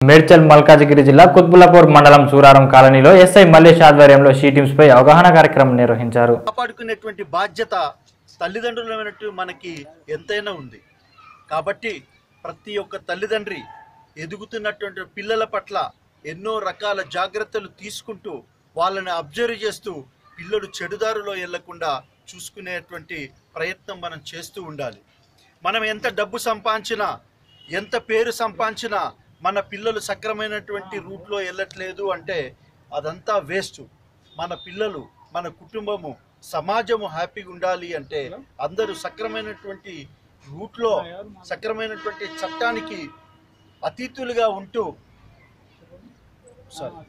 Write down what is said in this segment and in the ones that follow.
మేడ్చల్ మల్కాజిగిరి జిల్లా కుత్బుల్లాపూర్ మండలం సూరారం కాలనీలో ఎస్ఐ మల్లేష్ ఆధ్వర్యంలో షీ టీమ్స్ పై అవగాహన కార్యక్రమం నిర్వహించారు కాపాడుకునేటువంటి బాధ్యత తల్లిదండ్రులమైనట్టు మనకి ఎంతైనా ఉంది కాబట్టి ప్రతి ఒక్క తల్లిదండ్రి ఎదుగుతున్నటువంటి పిల్లల పట్ల ఎన్నో రకాల జాగ్రత్తలు తీసుకుంటూ వాళ్ళని అబ్జర్వ్ చేస్తూ పిల్లలు చెడుదారులో వెళ్లకుండా చూసుకునేటువంటి ప్రయత్నం మనం చేస్తూ ఉండాలి మనం ఎంత డబ్బు సంపాదించినా ఎంత పేరు సంపాదించినా మన పిల్లలు సక్రమైనటువంటి రూట్లో వెళ్ళట్లేదు అంటే అదంతా వేస్ట్ మన పిల్లలు మన కుటుంబము సమాజము హ్యాపీగా ఉండాలి అంటే అందరూ సక్రమైనటువంటి రూట్లో సక్రమైనటువంటి చట్టానికి అతీతులుగా ఉంటూ సారీ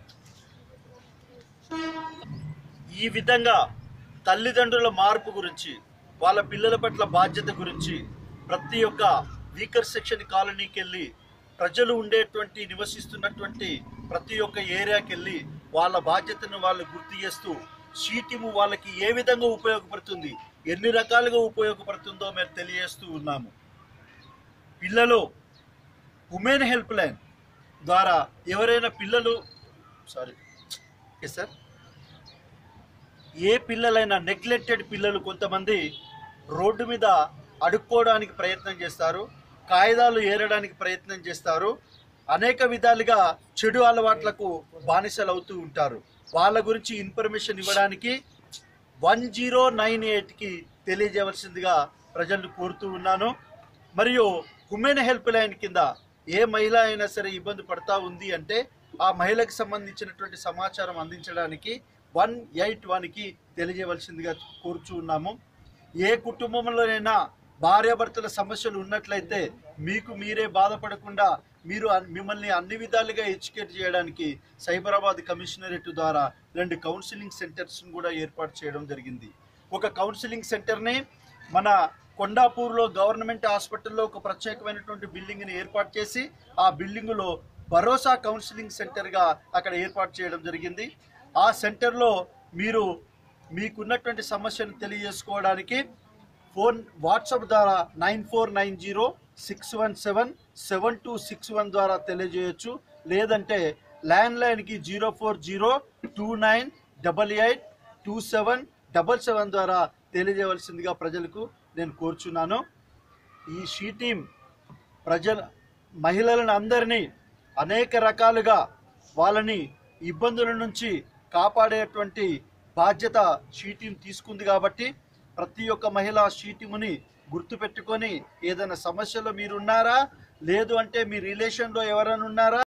ఈ విధంగా తల్లిదండ్రుల మార్పు గురించి వాళ్ళ పిల్లల పట్ల బాధ్యత గురించి ప్రతి ఒక్క వీకర్ సెక్షన్ కాలనీకి వెళ్ళి ప్రజలు ఉండేటువంటి నివసిస్తున్నటువంటి ప్రతి ఒక్క ఏరియాకి వెళ్ళి వాళ్ళ బాధ్యతను వాళ్ళు గుర్తు చేస్తూ షీటిము వాళ్ళకి ఏ విధంగా ఉపయోగపడుతుంది ఎన్ని రకాలుగా ఉపయోగపడుతుందో మేము తెలియజేస్తూ ఉన్నాము పిల్లలు ఉమెన్ హెల్ప్ లైన్ ద్వారా ఎవరైనా పిల్లలు సారీ ఓకే సార్ ఏ పిల్లలైనా నెగ్లెక్టెడ్ పిల్లలు కొంతమంది రోడ్డు మీద అడుక్కోవడానికి ప్రయత్నం చేస్తారు కాగితాలు ఏరడానికి ప్రయత్నం చేస్తారు అనేక విధాలుగా చెడు అలవాట్లకు బానిసలు అవుతూ ఉంటారు వాళ్ళ గురించి ఇన్ఫర్మేషన్ ఇవ్వడానికి వన్ జీరో నైన్ ఎయిట్కి తెలియజేయవలసిందిగా ప్రజలను కోరుతూ ఉన్నాను మరియు ఉమెన్ హెల్ప్ లైన్ కింద ఏ మహిళ అయినా సరే ఇబ్బంది పడతా ఉంది అంటే ఆ మహిళకు సంబంధించినటువంటి సమాచారం అందించడానికి వన్ ఎయిట్ వన్కి తెలియజేయవలసిందిగా కోరుచూ ఉన్నాము ఏ కుటుంబంలోనైనా భార్యాభర్తల సమస్యలు ఉన్నట్లయితే మీకు మీరే బాధపడకుండా మీరు అన్- మిమ్మల్ని అన్ని విధాలుగా ఎడ్యుకేట్ చేయడానికి సైబరాబాద్ కమిషనరేట్ ద్వారా రెండు కౌన్సిలింగ్ సెంటర్స్ను కూడా ఏర్పాటు చేయడం జరిగింది ఒక కౌన్సిలింగ్ సెంటర్ని మన కొండాపూర్లో గవర్నమెంట్ హాస్పిటల్లో ఒక ప్రత్యేకమైనటువంటి బిల్డింగ్ని ఏర్పాటు చేసి ఆ బిల్డింగులో భరోసా కౌన్సిలింగ్ సెంటర్గా అక్కడ ఏర్పాటు చేయడం జరిగింది ఆ సెంటర్లో మీరు మీకున్నటువంటి సమస్యను తెలియజేసుకోవడానికి ఫోన్ వాట్సాప్ ద్వారా nine four nine zero six one seven seven two six one ద్వారా తెలియజేయచ్చు లేదంటే ల్యాండ్ లైన్కి zero four zero two nine double eight two seven double seven ద్వారా తెలియజేయవలసిందిగా ప్రజలకు నేను కోరుచున్నాను ఈ షీ టీం ప్రజల మహిళలను అందరినీ అనేక రకాలుగా వాళ్ళని ఇబ్బందుల నుంచి కాపాడేటువంటి బాధ్యత షీ టీం తీసుకుంది కాబట్టి ప్రతి ఒక్క మహిళ షీ టీముని గుర్తుపెట్టుకొని ఏదైనా సమస్యలో మీరున్నారా లేదు అంటే మీ రిలేషన్లో ఎవరైనా ఉన్నారా